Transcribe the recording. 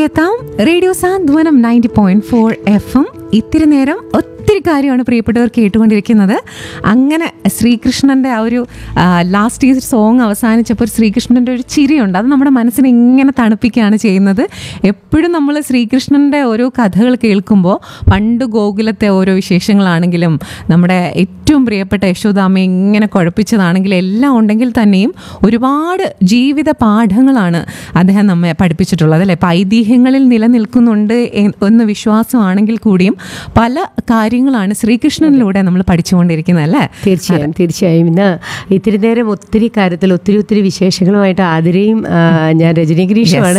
തിരികെ എത്താം radio Santhwanam ninety point four F M ഇത്തിരി നേരം ഒത്തിരി കാര്യമാണ് പ്രിയപ്പെട്ടവർ കേട്ടുകൊണ്ടിരിക്കുന്നത് അങ്ങനെ ശ്രീകൃഷ്ണന്റെ ആ ഒരു ലാസ്റ്റ് ഈ സോങ് അവസാനിച്ചപ്പോൾ ഒരു ശ്രീകൃഷ്ണന്റെ ഒരു ചിരിയുണ്ട് അത് നമ്മുടെ മനസ്സിനെ ഇങ്ങനെ തണുപ്പിക്കുകയാണ് ചെയ്യുന്നത് എപ്പോഴും നമ്മൾ ശ്രീകൃഷ്ണന്റെ ഓരോ കഥകൾ കേൾക്കുമ്പോൾ പണ്ട് ഗോകുലത്തെ ഓരോ വിശേഷങ്ങളാണെങ്കിലും നമ്മുടെ ഏറ്റവും പ്രിയപ്പെട്ട യശോദാമ്മയെ ഇങ്ങനെ കുഴപ്പിച്ചതാണെങ്കിലും എല്ലാം ഉണ്ടെങ്കിൽ തന്നെയും ഒരുപാട് ജീവിത പാഠങ്ങളാണ് അദ്ദേഹം നമ്മെ പഠിപ്പിച്ചിട്ടുള്ളത് അല്ലെ ഇപ്പം ഐതിഹ്യങ്ങളിൽ നിലനിൽക്കുന്നുണ്ട് എ- എന്ന് വിശ്വാസമാണെങ്കിൽ കൂടിയും പല കാര്യങ്ങളാണ് ശ്രീകൃഷ്ണനിലൂടെ നമ്മൾ പഠിച്ചുകൊണ്ടിരിക്കുന്നത് അല്ലേ തീർച്ചയായും തീർച്ചയായും ഇന്ന് ഇത്തിരി നേരം ഒത്തിരി കാര്യത്തിൽ ഒത്തിരി ഒത്തിരി വിശേഷങ്ങളുമായിട്ട് ആതിരയും ആ, ഞാൻ രജനി ഗിരീഷുമാണ്